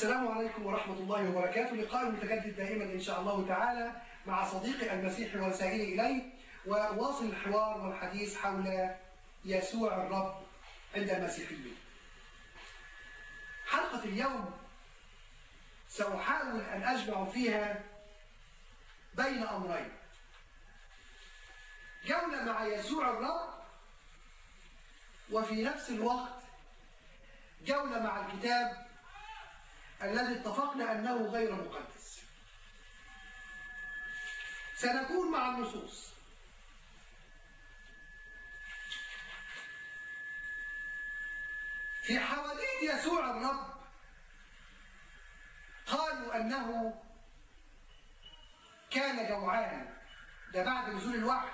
السلام عليكم ورحمة الله وبركاته لقاء متجدد دائما إن شاء الله تعالى مع صديقي المسيحي ورسائلي إليه وواصل الحوار والحديث حول يسوع الرب عند المسيحيين حلقة اليوم سأحاول أن أجمع فيها بين أمرين جولة مع يسوع الرب وفي نفس الوقت جولة مع الكتاب الذي اتفقنا أنه غير مقدس سنكون مع النصوص في حواديت يسوع الرب قالوا أنه كان جوعان ده بعد نزول الوحي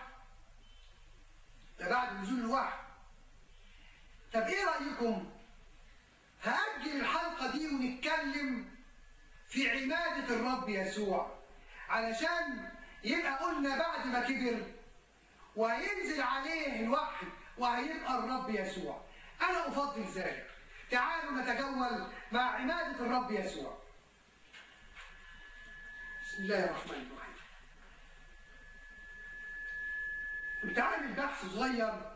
ده بعد نزول الوحي طب ايه رأيكم هأجل الحلقة دي ونتكلم في عمادة الرب يسوع علشان يبقى قلنا بعد ما كبر وهينزل عليه الوحي وهيبقى الرب يسوع أنا أفضل ذلك تعالوا نتجول مع عمادة الرب يسوع بسم الله الرحمن الرحيم كنت عامل بحث صغير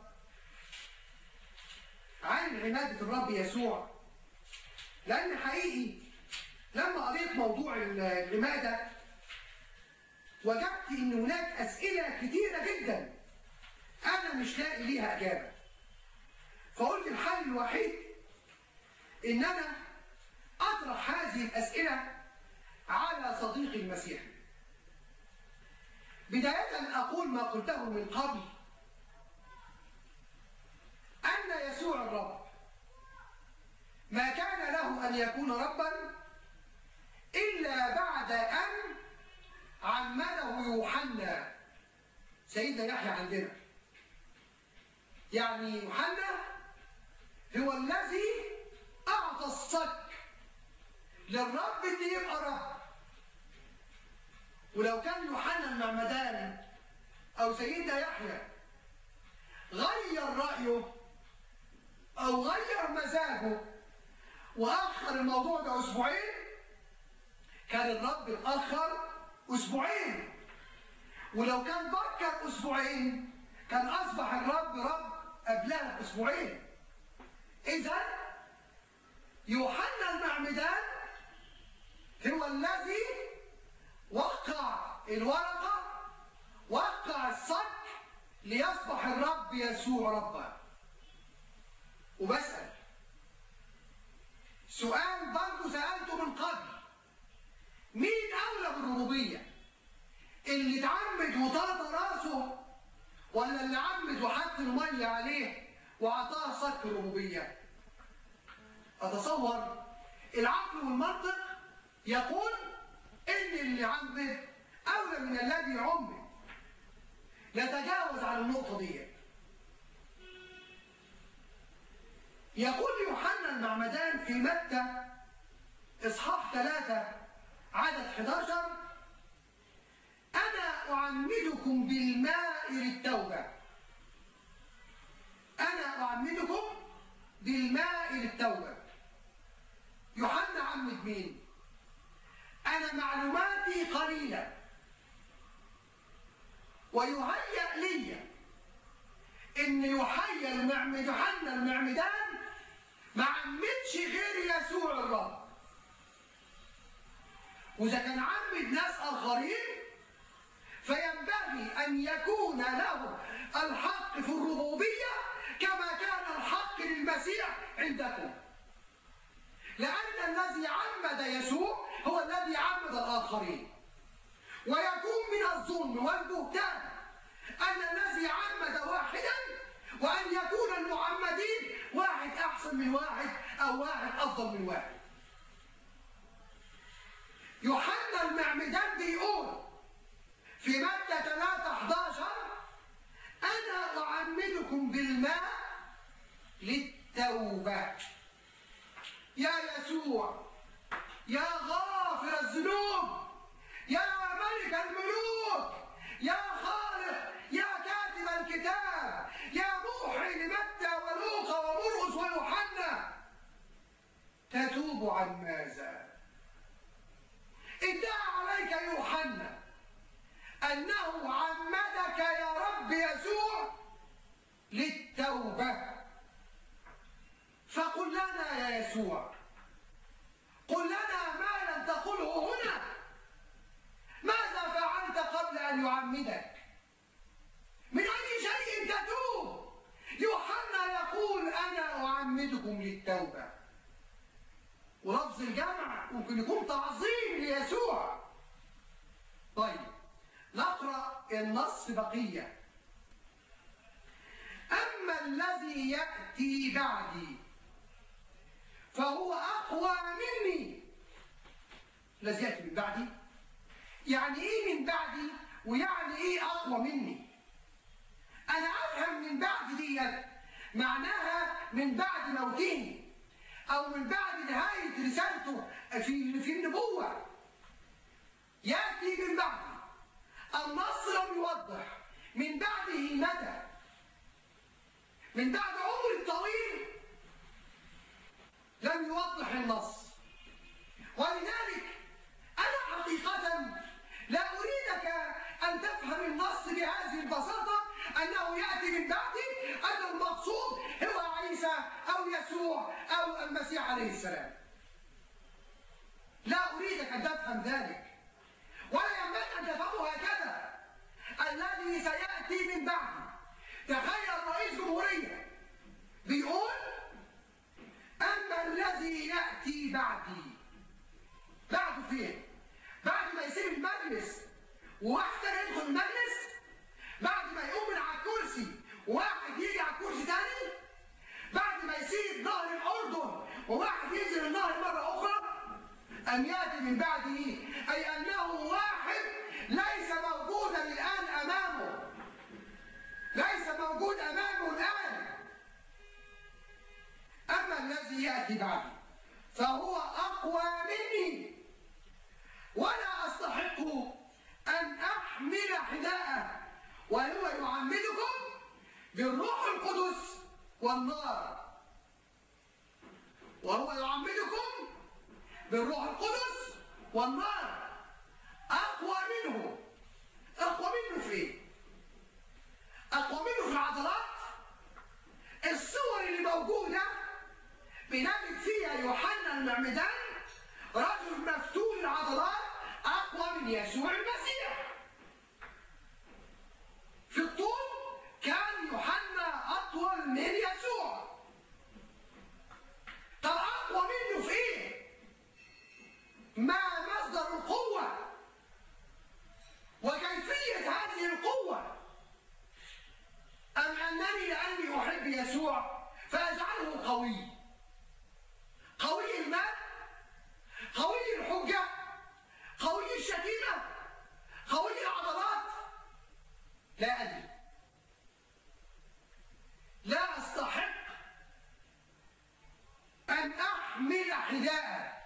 عن عمادة الرب يسوع لأن حقيقي لما قريت موضوع العمادة وجدت إن هناك أسئلة كتيرة جدا أنا مش لاقي ليها إجابة فقلت الحل الوحيد إن أنا أطرح هذه الأسئلة على صديقي المسيحي بداية أقول ما قلته من قبل أن يسوع الرب ما كان له أن يكون ربا إلا بعد أن عمده يوحنا سيدنا يحيى عندنا يعني يوحنا هو الذي أعطى الصك للرب اللي يبقى رب ولو كان يوحنا المعمدان أو سيدنا يحيى غير رأيه أو غير مزاجه وأخر الموضوع ده أسبوعين كان الرب اتأخر أسبوعين ولو كان بكر أسبوعين كان أصبح الرب رب قبلها أسبوعين إذا يوحنا المعمدان هو الذي وقع الورقة وقع الصك ليصبح الرب يسوع ربا وبسأل سؤال برضه سألته من قبل مين أولى بالربوبية اللي اتعمد وطرد راسه ولا اللي عمد وحط المية عليه وأعطاه صك الربوبية أتصور العقل والمنطق يقول إن اللي عمد أولى من الذي عمد نتجاوز عن النقطة دي يقول يوحنا المعمدان في متى إصحاح 3 عدد 11 أنا أعمدكم بالماء للتوبة أنا أعمدكم بالماء للتوبة يوحنا عمد مين؟ أنا معلوماتي قليلة ويهيأ لي إن يحيى المعمد يوحنا المعمدان ما عمدش غير يسوع الرب وإذا كان عمد ناس آخرين فينبغي أن يكون له الحق في الربوبية كما كان الحق للمسيح عندكم لأن الذي عمد يسوع هو الذي عمد الآخرين ويكون من الظلم والبهتان أن الذي عمد واحدا وأن يكون المعمدين واحد أحسن من واحد أو واحد أفضل من واحد يوحنا المعمدان بيقول في مادة 3 11 أنا أعمدكم بالماء للتوبة يا يسوع يا غافر الذنوب يا ملك الملوك يا خالق يا كاتب الكتاب يا موحي لمتى ولوقا ومرقس ويوحنا تتوب عن ماذا أنه عمدك يا رب يسوع للتوبة فقل لنا يا يسوع قل لنا ما لم تقله هنا ماذا فعلت قبل أن يعمدك من أي شيء تتوب يوحنا يقول أنا أعمدكم للتوبة ولفظ الجمع ممكن يكون تعظيم ليسوع طيب نقرأ النص بقية أما الذي يأتي بعدي فهو أقوى مني الذي يأتي من بعدي يعني إيه من بعدي ويعني إيه أقوى مني أنا أفهم من بعد دي معناها من بعد موته أو من بعد نهاية رسالته في في النبوة يأتي من بعدي النص لم يوضح من بعده متى من بعد عمر طويل لم يوضح النص ولذلك أنا حقيقة لا أريدك أن تفهم النص بهذه البساطة أنه يأتي من بعدي أن المقصود هو عيسى أو يسوع أو المسيح عليه السلام لا أريدك أن تفهم ذلك ولا ينبغي أن تفهمه هكذا الذي سيأتي من بعدي تخيل رئيس جمهورية بيقول أما الذي يأتي بعدي بعده فين؟ بعد ما يسيب المجلس وواحد تاني يدخل المجلس بعد ما يقوم من على الكرسي وواحد يجي على الكرسي تاني بعد ما يسيب نهر الأردن وواحد ينزل النهر مرة أخرى أن يأتي من بعده أي أنه واحد ليس موجودا الآن أمامه ليس موجود أمامه الآن أما الذي يأتي بعدي فهو أقوى مني ولا أستحق أن أحمل حذاءه وهو يعمدكم بالروح القدس والنار وهو يعمدكم بالروح القدس والنار أقوى منه أقوى منه فين؟ أقوى منه في العضلات الصور اللي موجودة بنجد فيها يوحنا المعمدان رجل مفتول العضلات أقوى من يسوع المسيح في الطول كان يوحنا أطول من يسوع طب أقوى منه في إيه؟ ما مصدر القوة وكيفية هذه القوة أم أنني لأني أحب يسوع فأجعله قوي قوي المال قوي الحجة قوي الشتيمة قوي العضلات لا أدري لا أستحق أن أحمل حذاءه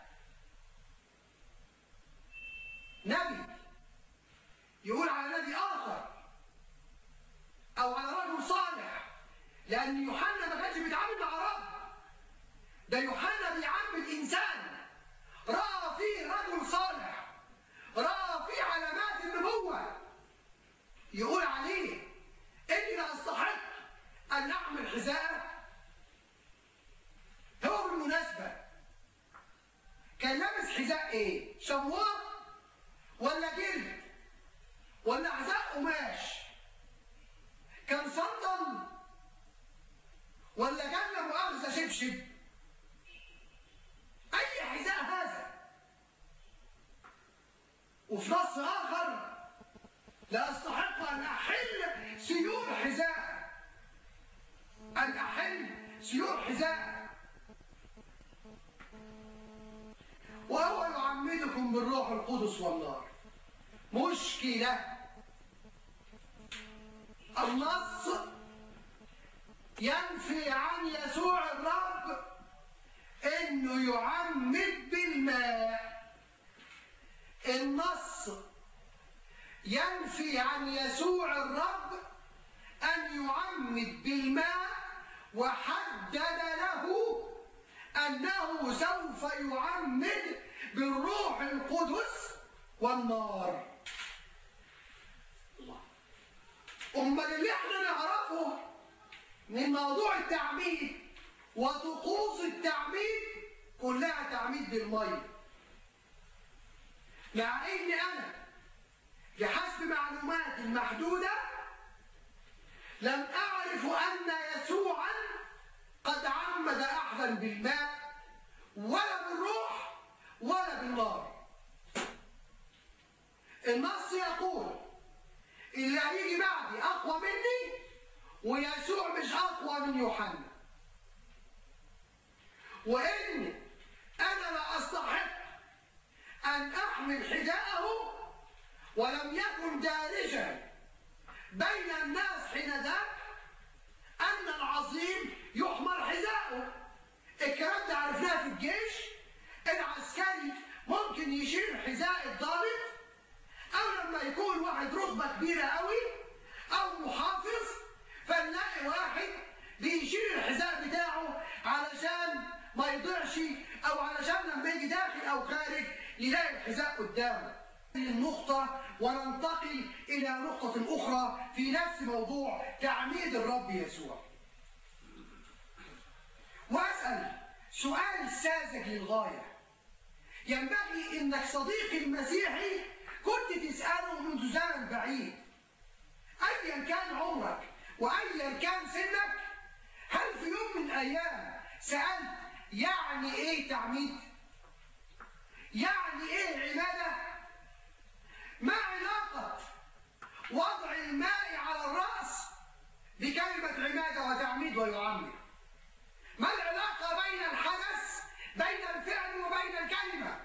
نبي يقول على نبي آخر أو على رجل صالح لأن يوحنا ما كانش بيتعامل مع رب ده يوحنا بيعمد إنسان رأى فيه رجل صالح رأى فيه علامات النبوة يقول عليه إني لا أستحق أن أحمل حذاءه هو بالمناسبة كان لابس حذاء إيه؟ شموار ولا جلد ولا حذاء قماش كان صندل ولا كان لا مؤاخذة شبشب أي حذاء هذا وفي نص آخر لا أستحق أن أحل سيور حذاء أن أحل سيور حذاء وهو يعمدكم بالروح القدس والنار مشكلة النص ينفي عن يسوع الرب انه يعمد بالماء النص ينفي عن يسوع الرب ان يعمد بالماء وحدد له انه سوف يعمد بالروح القدس والنار أمال اللي احنا نعرفه من موضوع التعميد وطقوس التعميد كلها تعميد بالمية مع ان انا بحسب معلوماتي المحدودة لم اعرف ان يسوعا قد عمد احدا بالماء ولا بالروح ولا بالنار النص يقول اللي هيجي بعدي اقوى مني ويسوع مش اقوى من يوحنا وان انا لا استحق ان احمل حذاءه ولم يكن دارجا بين الناس حين ذاك ان العظيم يحمل حذاءه الكلام ده عرفناه في الجيش العسكري ممكن يشيل حذاء الضابط او لما يكون واحد رتبه كبيره قوي او محافظ فنلاقي واحد بيشيل الحذاء بتاعه علشان ما يضيعش او علشان لما يجي داخل او خارج يلاقي الحذاء قدامه النقطة وننتقل إلى نقطة أخرى في نفس موضوع تعميد الرب يسوع وأسأل سؤال ساذج للغاية ينبغي إنك صديقي المسيحي كنت تسأله منذ زمن بعيد أيا كان عمرك وأيا كان سنك هل في يوم من الأيام سألت يعني إيه تعميد؟ يعني إيه عبادة؟ ما علاقة وضع الماء على الرأس بكلمة عبادة وتعميد ويعمد؟ ما العلاقة بين الحدث بين الفعل وبين الكلمة؟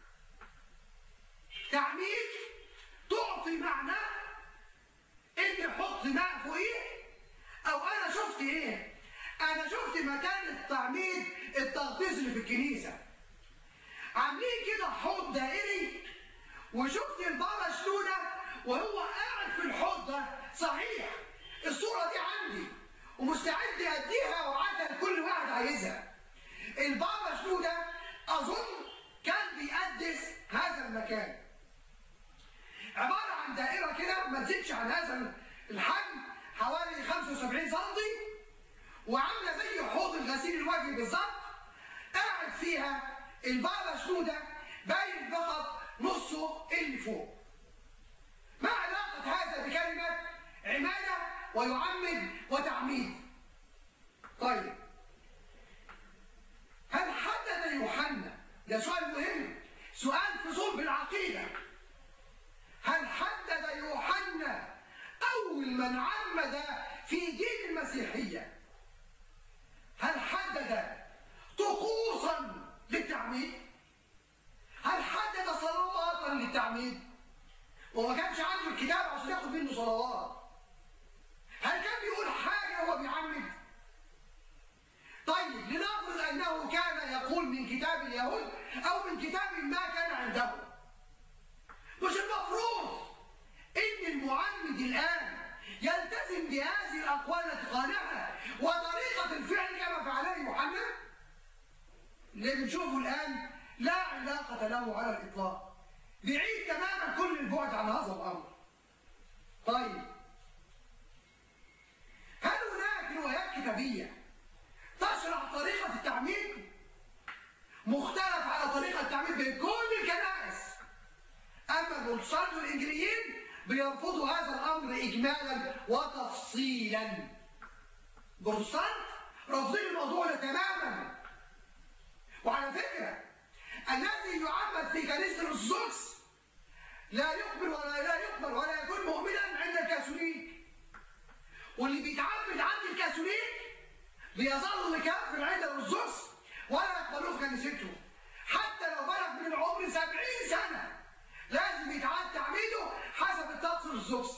تعميد تعطي معنى اني احط ماء فوقيه او انا شفت ايه انا شفت مكان التعميد التغطيس اللي في الكنيسه عاملين كده حوض دائري وشفت البابا شنودة وهو قاعد في الحوض ده صحيح الصورة دي عندي ومستعد اديها وعدها لكل واحد عايزها البابا شنودة اظن كان بيقدس هذا المكان عبارة عن دائرة كده ما تزيدش عن هذا الحجم حوالي 75 سم وعاملة زي حوض الغسيل الوجهي بالظبط قاعد فيها البابا شنودة باين فقط نصه اللي فوق ما علاقة هذا بكلمة عمادة ويعمد وتعميد طيب هل حدد يوحنا ده سؤال مهم سؤال في صلب العقيده هل حدد يوحنا أول من عمد في دين المسيحية هل حدد طقوسا للتعميد هل حدد صلواتا للتعميد وما كانش عنده الكتاب عشان ياخد منه صلوات هل كان بيقول حاجة وهو بيعمد طيب لنفرض أنه كان يقول من كتاب اليهود أو من كتاب ما كان عنده مش المفروض ان المعمد الان يلتزم بهذه الاقوال التي قالها وطريقه الفعل كما فعلها يوحنا اللي بنشوفه الان لا علاقه له على الاطلاق بعيد تماما كل البعد عن هذا الامر طيب هل هناك روايات كتابيه تشرح طريقه التعميد مختلف على طريقه التعميد بين كل الكنائس أما البروتستانت والإنجليين بيرفضوا هذا الأمر إجمالا وتفصيلا. البروتستانت رافضين الموضوع ده تماما. وعلى فكرة الذي يعمد في كنيسة الأرثوذكس لا يقبل ولا لا يقبل ولا يكون مؤمنا عند الكاثوليك. واللي بيتعمد عند الكاثوليك بيظل كافر عند الأرثوذكس ولا يقبلوه في كنيسته. حتى لو بلغ من العمر سبعين سنة لازم يتعاد تعميده حسب الطقس الارثوذكسي.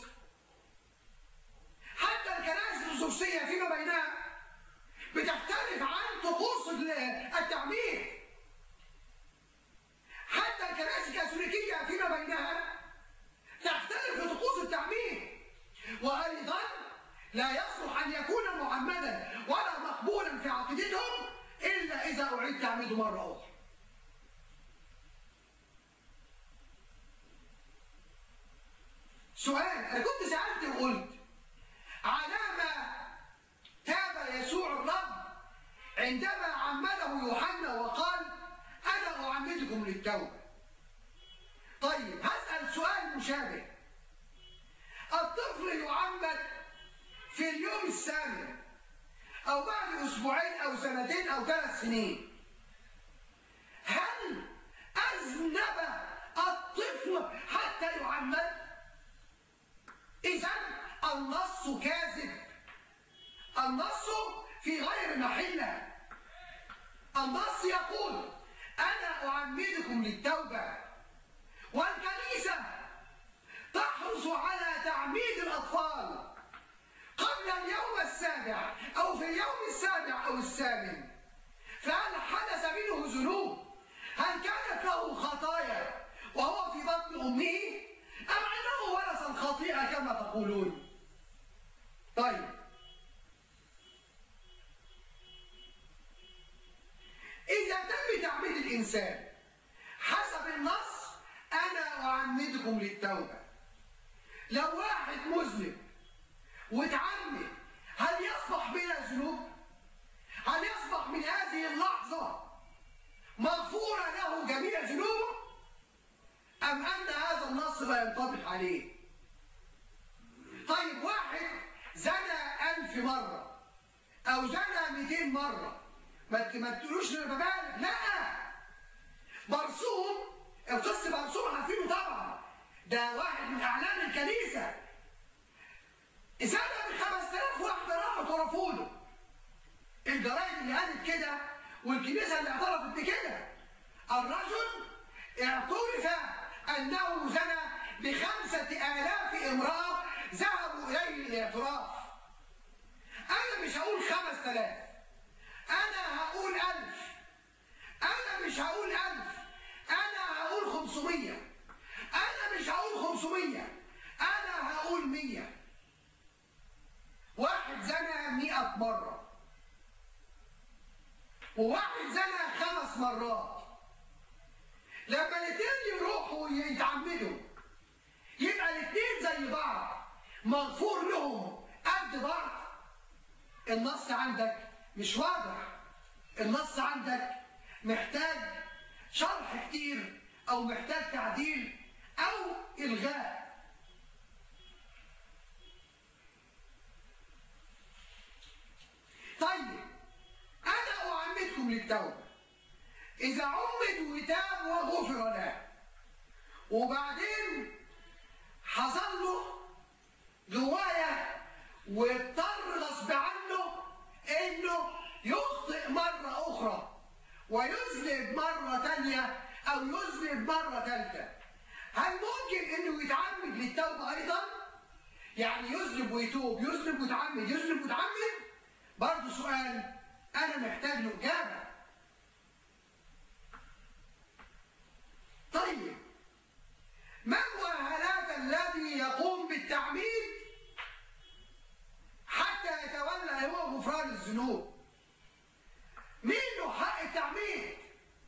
حتى الكنائس الارثوذكسيه فيما بينها بتختلف عن طقوس التعميد. حتى الكنائس الكاثوليكيه فيما بينها تختلف في طقوس التعميد. وايضا لا يصلح ان يكون معمدا ولا مقبولا في عقيدتهم الا اذا اعيد تعميده مره اخرى. سؤال انا كنت سالت وقلت عندما عمده يوحنا وقال أنا أعمدكم للتوبة طيب هسأل سؤال مشابه الطفل يعمد في اليوم الثامن أو بعد أسبوعين أو سنتين أو ثلاث سنين هل أذنب الطفل حتى يعمد؟ إذا النص كاذب النص في غير محله النص يقول أنا أعمدكم للتوبة والكنيسة تحرص على تعميد الأطفال قبل اليوم السابع أو في اليوم السابع أو الثامن فهل حدث منه ذنوب هل كانت له خطايا وهو في بطن أمه أم أنه ورث الخطيئة كما تقولون طيب إذا تم تعميد الإنسان حسب النص أنا أعمدكم للتوبة لو واحد مذنب وتعمد هل يصبح بلا ذنوب؟ هل يصبح من هذه اللحظة مغفورة له جميع ذنوبه؟ أم أن هذا النص لا ينطبق عليه؟ طيب واحد زنى ألف مرة أو زنى 200 مرة ما ما تقولوش انا ببالغ لا برسوم القس برسوم عارفينه طبعا ده واحد من اعلام الكنيسه زنى ب 5000 واحده راحوا ورفوا له الجرايد اللي قالت كده والكنيسه اللي اعترفت بكده الرجل اعترف انه زنى بخمسة آلاف امرأة ذهبوا إليه للاعتراف أنا مش هقول خمس آلاف أنا هقول ألف أنا مش هقول ألف أنا هقول خمسمية أنا مش هقول خمسمية أنا هقول مية واحد زنى مئة مرة وواحد زنى خمس مرات لما الاثنين يروحوا يتعمدوا يبقى الاثنين زي بعض مغفور لهم قد بعض النص عندك مش واضح النص عندك محتاج شرح كتير او محتاج تعديل او الغاء طيب انا اعمدكم للتوبه اذا عمد وتاب وغفر له وبعدين حصل له جوايا واضطر غصب عنه انه يخطئ مرة اخرى ويذنب مرة تانية او يذنب مرة ثالثة هل ممكن انه يتعمد للتوبة ايضا يعني يذنب ويتوب يذنب ويتعمد يذنب ويتعمد برضه سؤال انا محتاج له اجابة طيب من هو هذا الذي يقوم بالتعميد حتى يتولى هو غفران الذنوب مين له حق التعميد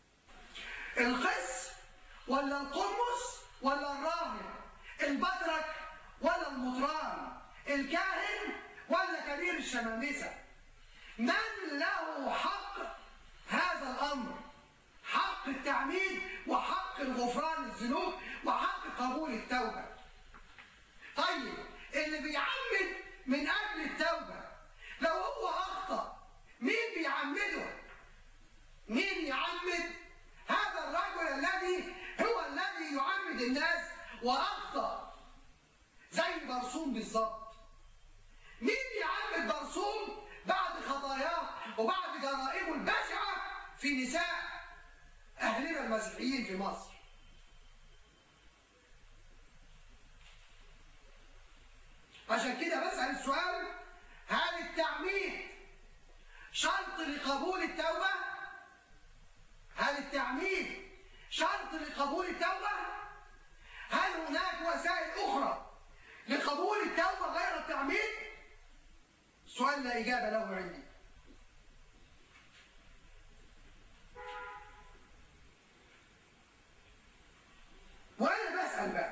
القس ولا القمص ولا الراهب البطرك ولا المطران الكاهن ولا كبير الشمامسة من له حق هذا الأمر حق التعميد وحق الغفران الذنوب وحق قبول التوبة طيب اللي بيعمد من أجل التوبة لو هو أخطأ مين بيعمده مين يعمد هذا الرجل الذي هو الذي يعمد الناس وأخطأ زي برسوم بالظبط مين بيعمد برسوم بعد خطاياه وبعد جرائمه البشعة في نساء أهلنا المسيحيين في مصر عشان كده بسأل السؤال هل التعميد شرط لقبول التوبة؟ هل التعميد شرط لقبول التوبة؟ هل هناك وسائل أخرى لقبول التوبة غير التعميد؟ سؤال لا إجابة له عندي وأنا بسأل بقى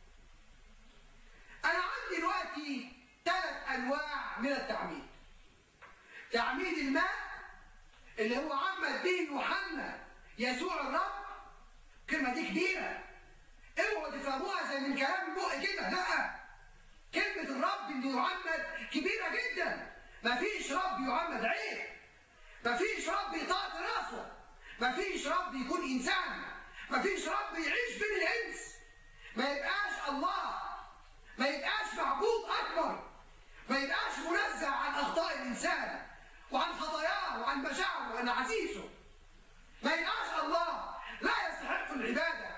أنا عندي دلوقتي ثلاث أنواع من التعميد تعميد الماء اللي هو عمد به يوحنا يسوع الرب الكلمة دي كبيرة اوعوا تفهموها زي من كلام البق كده لا كلمة الرب اللي يعمد كبيرة جدا مفيش رب يعمد عيب مفيش رب يطاط راسه مفيش رب يكون إنسان مفيش رب يعيش بين الإنس ما يبقاش الله ما يبقاش معبود أكبر ما يبقاش منزه عن أخطاء الإنسان وعن خطاياه وعن مشاعره وعن عزيزه ما يبقاش الله لا يستحق العبادة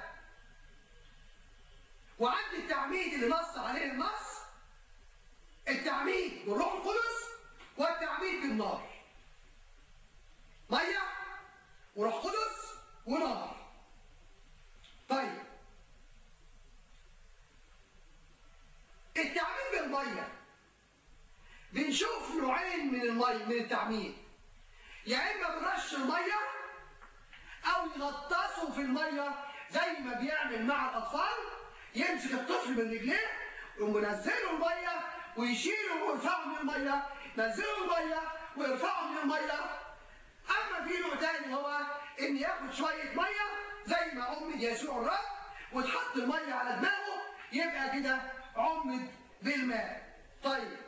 وعند التعميد اللي نص عليه النص التعميد بالروح القدس والتعميد بالنار ميه وروح قدس ونار طيب التعميد بالميه بنشوف نوعين من الميه من التعميد يا اما بنرش الميه او يغطسوا في الميه زي ما بيعمل مع الاطفال يمسك الطفل من رجليه ويقوم منزله الميه ويشيله ويرفعه من الميه ينزله الميه ويرفعه من الميه اما في نوع تاني هو ان ياخد شويه ميه زي ما عمد يسوع الرب وتحط الميه على دماغه يبقى كده عمد بالماء طيب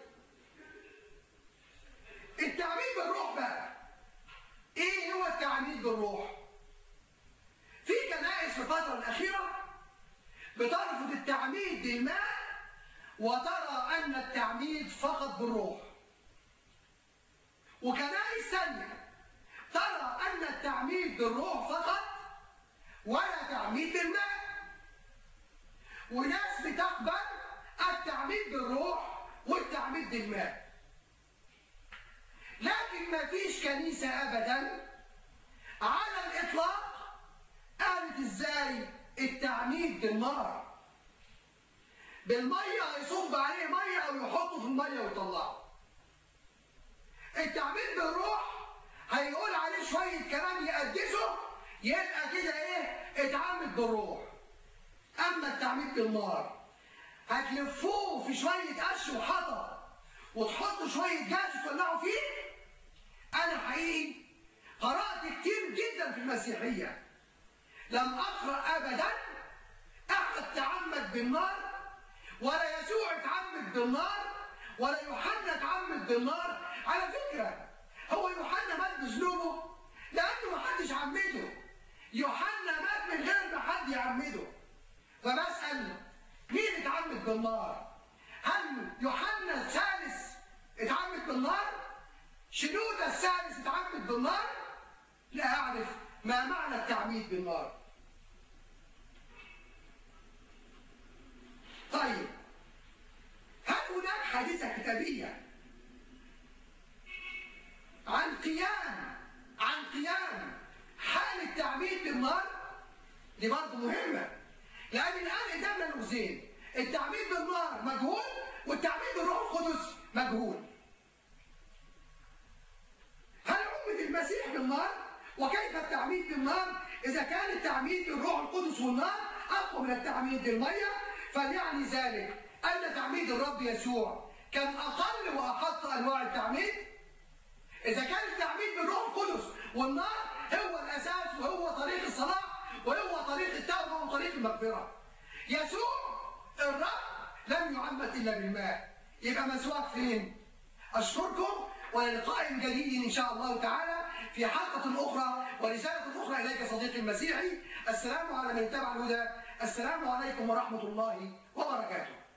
التعميد بالروح بقى ايه هو التعميد بالروح في كنائس في الفتره الاخيره بترفض التعميد بالماء وترى ان التعميد فقط بالروح وكنائس ثانيه ترى ان التعميد بالروح فقط ولا تعميد بالماء وناس بتقبل التعميد بالروح والتعميد بالماء لكن ما فيش كنيسة أبدا على الإطلاق قالت إزاي التعميد بالنار بالمية هيصب عليه مية أو يحطه في المية ويطلعه التعميد بالروح هيقول عليه شوية كلام يقدسه يبقى كده إيه اتعمد بالروح أما التعميد بالنار هتلفوه في شوية قش وحطب وتحطوا شوية جاز وتولعوا فيه أنا حقيقي قرأت كتير جدا في المسيحية لم أقرأ أبدا أحد تعمد بالنار ولا يسوع اتعمد بالنار ولا يوحنا اتعمد بالنار على فكرة هو يوحنا مات بذنوبه لأنه ما حدش عمده يوحنا مات من غير ما حد يعمده فبسأل مين اتعمد بالنار؟ هل يوحنا الثالث اتعمد بالنار؟ شنودة الثالث اتعمد بالنار؟ لا أعرف ما معنى التعميد بالنار. طيب هل هناك حادثة كتابية عن قيام عن قيام حال التعميد بالنار؟ دي برضه مهمة لأن الآن قدامنا لغزين التعميد بالنار مجهول والتعميد بالروح القدس مجهول هل عمد المسيح بالنار وكيف التعميد بالنار إذا كان التعميد بالروح القدس والنار أقوى من التعميد بالمية فليعني ذلك أن تعميد الرب يسوع كان أقل وأحط أنواع التعميد إذا كان التعميد بالروح القدس والنار هو الأساس وهو طريق الصلاح وهو طريق التوبة وطريق المغفرة يسوع الرب لم يعمد إلا بالماء يبقى مسواك فين؟ أشكركم وللقاء جديد إن شاء الله تعالى في حلقة أخرى ورسالة أخرى إليك صديقي المسيحي السلام على من اتبع الهدى السلام عليكم ورحمة الله وبركاته